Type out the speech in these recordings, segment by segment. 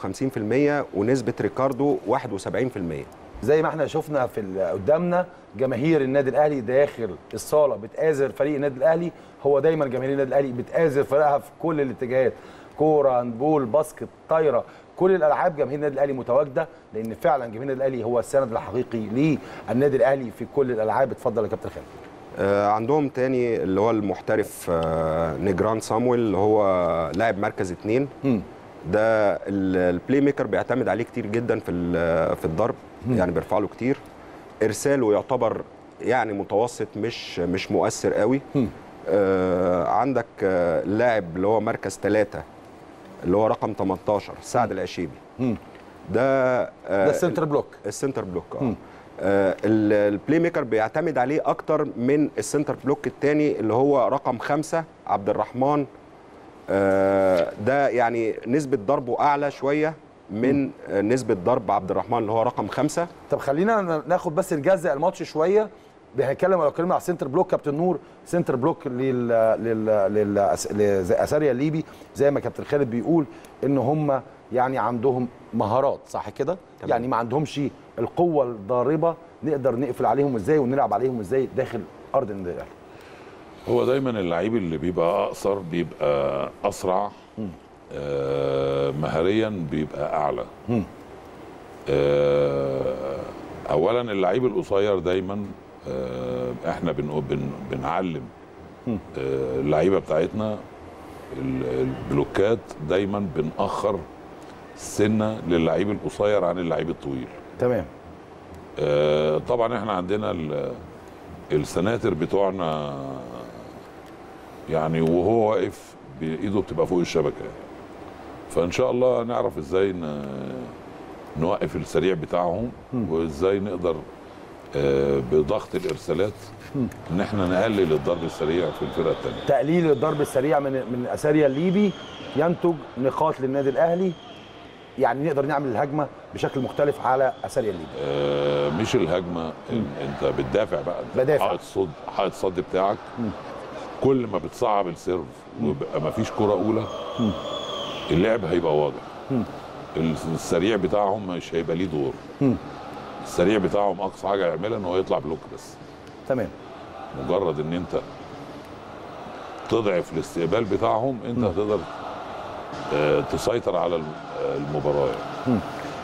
51% ونسبه ريكاردو 71% زي ما احنا شفنا في ال- قدامنا جماهير النادي الاهلي داخل الصاله بتآزر فريق النادي الاهلي هو دايما جماهير النادي الاهلي بتآزر فريقها في كل الاتجاهات كوره هاندبول باسكت طايره كل الالعاب جماهير النادي الاهلي متواجده لان فعلا جماهير النادي الاهلي هو السند الحقيقي للنادي الاهلي في كل الالعاب اتفضل يا كابتن خالد آه، عندهم تاني اللي هو المحترف آه، نيجران صامويل اللي هو لاعب مركز اتنين مم. ده ال- البلاي ميكر بيعتمد عليه كتير جدا في ال- في الضرب يعني بيرفع له كتير ارساله يعتبر يعني متوسط مش مش مؤثر قوي مم. آه عندك آه لاعب اللي هو مركز ثلاثة اللي هو رقم 18 سعد العشيبي مم. ده آه ده السنتر بلوك السنتر بلوك اه مم. آه، ال- البلاي ميكر بيعتمد عليه اكتر من السنتر بلوك الثاني اللي هو رقم خمسة عبد الرحمن آه، ده يعني نسبة ضربه أعلى شوية من آه، نسبة ضرب عبد الرحمن اللي هو رقم خمسة طب خلينا ن- ناخد بس نجزء الماتش شويه هنتكلم لو اتكلمنا على السنتر بلوك كابتن نور سنتر بلوك لل لل لل لاساريا الليبي زي ما كابتن خالد بيقول ان هم يعني عندهم مهارات صح كده تمام. يعني ما عندهمش القوه الضاربه نقدر نقفل عليهم ازاي ونلعب عليهم ازاي داخل ارض النادي الاهلي هو دايما اللعيب اللي بيبقى اقصر بيبقى اسرع آه مهريا بيبقى اعلى مم. آه اولا اللعيب القصير دايما آه احنا بن بن بنعلم مم. آه اللعيبه بتاعتنا ال- البلوكات دايما بنأخر سنه للعيب القصير عن اللعيب الطويل تمام آه، طبعا احنا عندنا ال- السناتر بتوعنا يعني وهو واقف بايده بتبقى فوق الشبكه فان شاء الله نعرف ازاي ن- نوقف السريع بتاعهم وازاي نقدر آه، بضغط الارسالات ان احنا نقلل الضرب السريع في الفرقه الثانيه تقليل الضرب السريع من من اساريا الليبي ينتج نقاط للنادي الاهلي يعني نقدر نعمل الهجمه بشكل مختلف على اساريا الليبي آه، مش الهجمه ال- انت بتدافع بقى انت بدافع. حائط صد حائط صد بتاعك كل ما بتصعب السيرف ويبقى ما فيش كره اولى اللعب هيبقى واضح السريع بتاعهم مش هيبقى ليه دور السريع بتاعهم اقصى حاجه يعملها ان هو يطلع بلوك بس تمام مجرد ان انت تضعف الاستقبال بتاعهم انت هتقدر آه، تسيطر على الم- آه، المباراه يعني.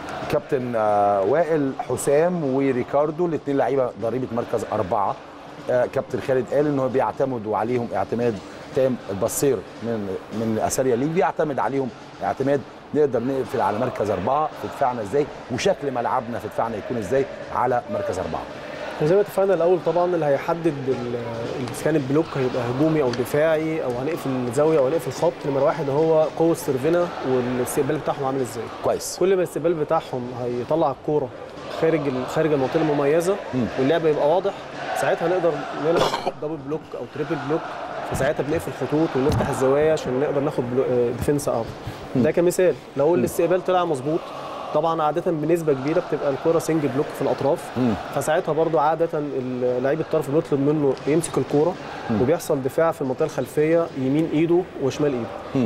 كابتن آه، وائل حسام وريكاردو الاثنين لعيبه ضريبه مركز اربعه آه، كابتن خالد قال ان هو بيعتمدوا عليهم اعتماد تام البصير من من اساريا ليج بيعتمد عليهم اعتماد نقدر نقفل على مركز اربعه في دفاعنا ازاي وشكل ملعبنا في دفاعنا يكون ازاي على مركز اربعه زي ما اتفقنا الاول طبعا اللي هيحدد ال- اذا كان البلوك هيبقى هجومي او دفاعي او هنقفل الزاويه او هنقفل خط نمره واحد هو قوه سيرفنا والاستقبال بتاعهم عامل ازاي كويس كل ما الاستقبال بتاعهم هيطلع الكوره خارج ال- خارج المنطقه المميزه واللعب يبقى واضح ساعتها نقدر نلعب دبل بلوك او تريبل بلوك فساعتها بنقفل خطوط ونفتح الزوايا عشان نقدر ناخد بلو- آه، ديفنس اب ده كمثال لو الاستقبال طلع مظبوط طبعا عاده بنسبه كبيره بتبقى الكره سنجل بلوك في الاطراف فساعتها برضو عاده ال- لعيب الطرف بنطلب منه يمسك الكوره وبيحصل دفاع في المنطقه الخلفيه يمين ايده وشمال ايده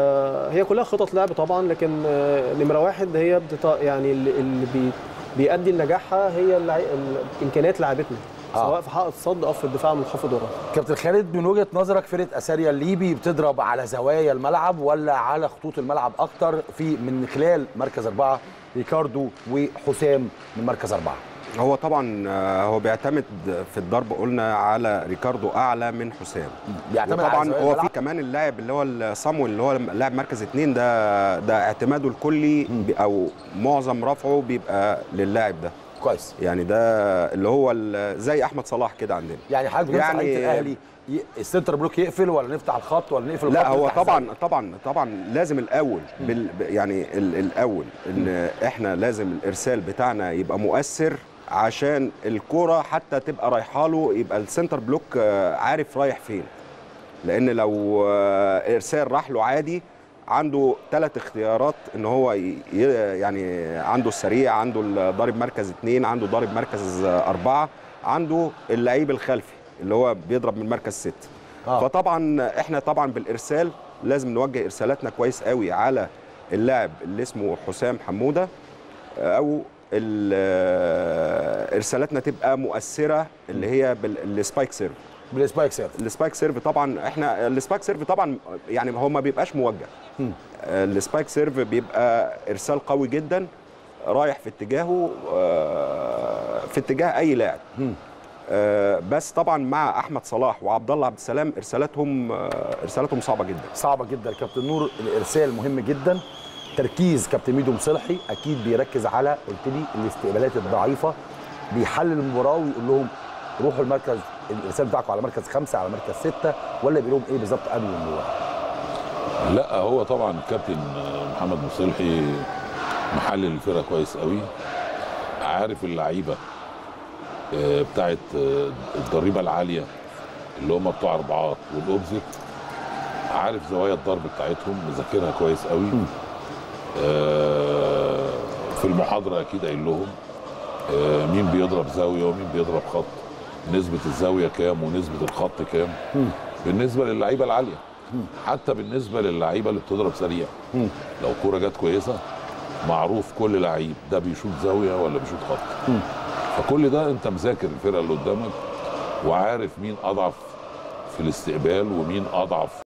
فهي كلها خطط لعب طبعا لكن آه، نمره واحد هي بتط... يعني اللي اللي بي... بيؤدي لنجاحها هي اللع... الامكانيات لعبتنا آه. سواء في حائط الصد او في الدفاع المنخفض ورا كابتن خالد من وجهه نظرك فرقه اساريا الليبي بتضرب على زوايا الملعب ولا على خطوط الملعب اكتر في من خلال مركز اربعه ريكاردو وحسام من مركز اربعه هو طبعا آه، هو بيعتمد في الضرب قلنا على ريكاردو أعلى من حسام بيعتمد على طبعا زوايا هو في الملعب. كمان اللاعب اللي هو صامويل اللي هو لاعب مركز اتنين ده ده اعتماده الكلي بي- او معظم رفعه بيبقى للاعب ده كويس يعني ده اللي هو ال- زي احمد صلاح كده عندنا يعني حضرتك بتنصح يعني- لعيبه الاهلي ي- السنتر بلوك يقفل ولا نفتح الخط ولا نقفل لا الخط هو ونفتح طبعا الزاوية؟ طبعا طبعا لازم الاول بال يعني ال- الاول ان احنا لازم الارسال بتاعنا يبقى مؤثر عشان الكرة حتى تبقى رايحه له يبقى السنتر بلوك آه، عارف رايح فين لان لو آه، ارسال راح له عادي عنده ثلاث اختيارات ان هو ي- ي- يعني عنده السريع عنده الضارب مركز اثنين عنده ضارب مركز آه، اربعه عنده اللعيب الخلفي اللي هو بيضرب من مركز ست آه. فطبعا احنا طبعا بالارسال لازم نوجه ارسالاتنا كويس قوي على اللاعب اللي اسمه حسام حموده او ال- آه، ارسالاتنا تبقى مؤثره اللي هي بالسبايك سيرف بالسبايك سيرف السبايك سيرف طبعا احنا السبايك سيرف طبعا يعني هو ما بيبقاش موجه آه، السبايك سيرف بيبقى ارسال قوي جدا رايح في اتجاهه آه، في اتجاه اي لاعب آه، بس طبعا مع احمد صلاح وعبد الله عبد السلام ارسالاتهم آه، ارسالاتهم صعبه جدا صعبه جدا كابتن نور الارسال مهم جدا تركيز كابتن ميدو مصلحي اكيد بيركز على قلت لي الاستقبالات الضعيفه بيحلل المباراه ويقول لهم روحوا المركز الارسال بتاعكم على مركز خمسه على مركز سته ولا بيقول لهم ايه بالظبط قبل المباراه لا هو طبعا الكابتن محمد مصلحي محلل الفرقه كويس قوي عارف اللعيبه آه، بتاعت آه، الضريبه العاليه اللي هم بتوع اربعات والاوبزيت عارف زوايا الضرب بتاعتهم مذاكرها كويس قوي آه، في المحاضره اكيد قايل لهم آه، مين بيضرب زاويه ومين بيضرب خط نسبه الزاويه كام ونسبه الخط كام بالنسبه للعيبه العاليه حتى بالنسبه للعيبه اللي بتضرب سريع لو كوره جت كويسه معروف كل لعيب ده بيشوط زاويه ولا بيشوط خط فكل ده انت مذاكر الفرقه اللي قدامك وعارف مين اضعف في الاستقبال ومين اضعف